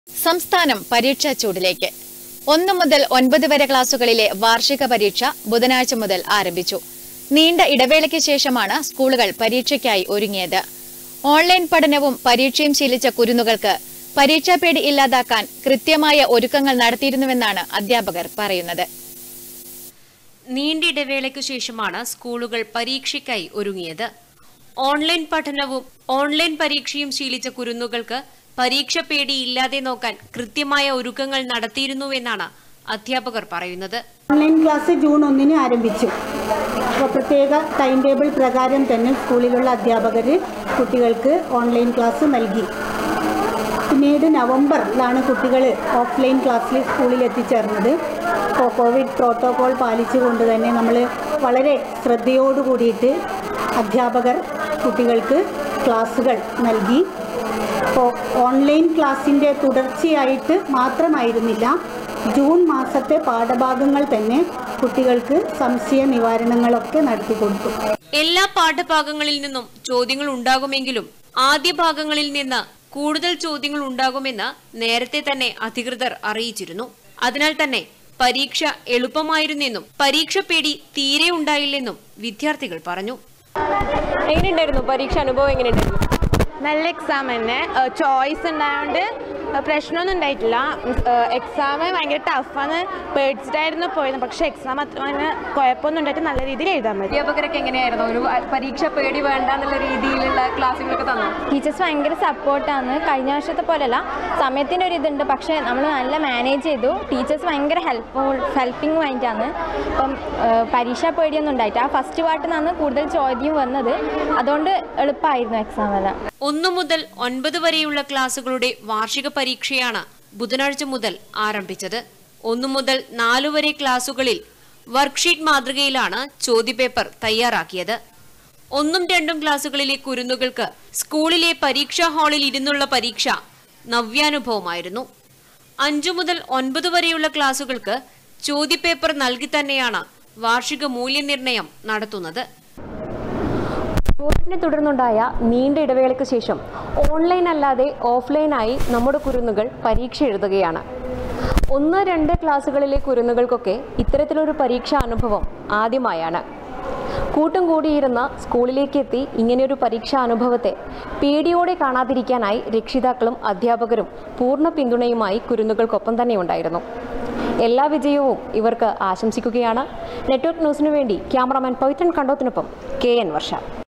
സംസ്ഥാനം പരീക്ഷാ ചൂടിലേക്ക് ഒന്നു മുതൽ ഒൻപത് വരെ ക്ലാസുകളിലെ വാർഷിക പരീക്ഷ ബുധനാഴ്ച മുതൽ ആരംഭിച്ചു നീണ്ട ഇടവേളയ്ക്ക് ശേഷമാണ് സ്കൂളുകൾ പരീക്ഷയ്ക്കായി ഒരുങ്ങിയത് ഓൺലൈൻ പഠനവും പരീക്ഷയും ശീലിച്ച കുരുന്നുകൾക്ക് പരീക്ഷാപേടി ഇല്ലാതാക്കാൻ കൃത്യമായ ഒരുക്കങ്ങൾ നടത്തിയിരുന്നുവെന്നാണ് അധ്യാപകർ പറയുന്നത് നീണ്ട ഇടവേളയ്ക്കു ശേഷമാണ് സ്കൂളുകൾ പരീക്ഷയ്ക്കായി ഒരുങ്ങിയത് ഓൺലൈൻ പഠനവും ഓൺലൈൻ പരീക്ഷയും ശീലിച്ച കുരുന്നുകൾക്ക് പരീക്ഷ പേടി ഇല്ലാതെ നോക്കാൻ കൃത്യമായ ഒരുക്കങ്ങൾ നടത്തിയിരുന്നുവെന്നാണ് അധ്യാപകർ പറയുന്നത് ഓൺലൈൻ ക്ലാസ് ജൂൺ ഒന്നിന് ആരംഭിച്ചു അപ്പോൾ പ്രത്യേക ടൈം ടേബിൾ പ്രകാരം തന്നെ സ്കൂളിലുള്ള അധ്യാപകർ കുട്ടികൾക്ക് ഓൺലൈൻ ക്ലാസ് നൽകി പിന്നീട് നവംബറിലാണ് കുട്ടികൾ ഓഫ്ലൈൻ ക്ലാസ്സിൽ സ്കൂളിൽ എത്തിച്ചേർന്നത് അപ്പോൾ കോവിഡ് പ്രോട്ടോകോൾ പാലിച്ചുകൊണ്ട് തന്നെ നമ്മൾ വളരെ ശ്രദ്ധയോടു കൂടിയിട്ട് അധ്യാപകർ കുട്ടികൾക്ക് ക്ലാസ്സുകൾ നൽകി അപ്പോൾ ഓൺലൈൻ ക്ലാസ്സിൻ്റെ തുടർച്ചയായിട്ട് മാത്രമായിരുന്നില്ല ജൂൺ മാസത്തെ പാഠഭാഗങ്ങൾ തന്നെ കുട്ടികൾക്ക് സംശയ നിവാരണങ്ങളൊക്കെ നടത്തി കൊടുത്തു എല്ലാ പാഠഭാഗങ്ങളിൽ നിന്നും ചോദ്യങ്ങൾ ഉണ്ടാകുമെങ്കിലും ആദ്യ ഭാഗങ്ങളിൽ നിന്ന് കൂടുതൽ ചോദ്യങ്ങൾ ഉണ്ടാകുമെന്ന് നേരത്തെ തന്നെ അധികൃതർ അറിയിച്ചിരുന്നു അതിനാൽ തന്നെ പരീക്ഷ എളുപ്പമായിരുന്നെന്നും പരീക്ഷ പേടി തീരെ ഉണ്ടായില്ലെന്നും വിദ്യാർത്ഥികൾ പറഞ്ഞു എങ്ങനെയുണ്ടായിരുന്നു പരീക്ഷ അനുഭവം എങ്ങനെയുണ്ടായിരുന്നു നല്ല എക്സാം തന്നെ ചോയ്സ് ഉണ്ടായതുകൊണ്ട് പ്രശ്നമൊന്നും ഉണ്ടായിട്ടില്ല എക്സാം ഭയങ്കര ടഫാണ് പേടിച്ചിട്ടായിരുന്നു പോയത് പക്ഷേ എക്സാം അത്ര അങ്ങനെ കുഴപ്പമൊന്നും ഉണ്ടായിട്ട് നല്ല രീതിയിൽ എഴുതാൻ പറ്റും അധ്യാപകരൊക്കെ എങ്ങനെയായിരുന്നു ഒരു പരീക്ഷ പേടി വേണ്ട എന്നുള്ള രീതിയിലുള്ള ക്ലാസ്സുകളൊക്കെ തന്നു ടീച്ചേഴ്സ് ഭയങ്കര സപ്പോർട്ടാണ് കഴിഞ്ഞ വർഷത്തെ പോലെയല്ല സമയത്തിൻ്റെ ഒരു ഇതുണ്ട് പക്ഷേ നമ്മൾ നല്ല മാനേജ് ചെയ്തു ടീച്ചേഴ്സ് ഭയങ്കര ഹെൽപ്ഫുൾ ഹെൽപ്പിംഗ് മൈൻഡാണ് അപ്പം ഏഹ്, പരീക്ഷാ പേടിയൊന്നും ഉണ്ടായിട്ട് ആ ഫസ്റ്റ് പാർട്ടിൽ നിന്നാണ് കൂടുതൽ ചോദ്യം വന്നത് അതുകൊണ്ട് എളുപ്പമായിരുന്നു എക്സാം എല്ലാം ഒന്നു മുതൽ ഒൻപത് വരെയുള്ള ക്ലാസുകളുടെ വാർഷിക പരീക്ഷയാണ് ബുധനാഴ്ച മുതൽ ആരംഭിച്ചത് ഒന്നു മുതൽ നാലു വരെ ക്ലാസുകളിൽ വർക്ക്ഷീറ്റ് മാതൃകയിലാണ് ചോദ്യപേപ്പർ തയ്യാറാക്കിയത് ഒന്നും രണ്ടും ക്ലാസുകളിലെ കുരുന്നുകൾക്ക് സ്കൂളിലെ പരീക്ഷാ ഹാളിൽ ഇരുന്നുള്ള പരീക്ഷ നവ്യാനുഭവമായിരുന്നു അഞ്ചു മുതൽ ഒൻപത് വരെയുള്ള ക്ലാസുകൾക്ക് ചോദ്യപേപ്പർ നൽകി തന്നെയാണ് വാർഷിക മൂല്യനിർണ്ണയം നടത്തുന്നത് കോവിഡിനെ തുടർന്നുണ്ടായ നീണ്ട ഇടവേളയ്ക്ക് ശേഷം ഓൺലൈൻ അല്ലാതെ ഓഫ്ലൈനായി നമ്മുടെ കുരുന്നുകൾ പരീക്ഷ എഴുതുകയാണ് ഒന്ന് രണ്ട് ക്ലാസ്സുകളിലെ കുരുന്നുകൾക്കൊക്കെ ഇത്തരത്തിലൊരു പരീക്ഷാ അനുഭവം ആദ്യമായാണ് കൂട്ടം കൂടിയിരുന്ന സ്കൂളിലേക്ക് എത്തി ഇങ്ങനെയൊരു പരീക്ഷാ അനുഭവത്തെ പേടിയോടെ കാണാതിരിക്കാനായി രക്ഷിതാക്കളും അധ്യാപകരും പൂർണ്ണ പിന്തുണയുമായി കുരുന്നുകൾക്കൊപ്പം തന്നെ ഉണ്ടായിരുന്നു എല്ലാ വിജയവും ഇവർക്ക് ആശംസിക്കുകയാണ് നെറ്റ്വർക്ക് ന്യൂസിനു വേണ്ടി ക്യാമറാമാൻ പവിത്രൻ കണ്ടോത്തിനൊപ്പം കെ എൻ വർഷ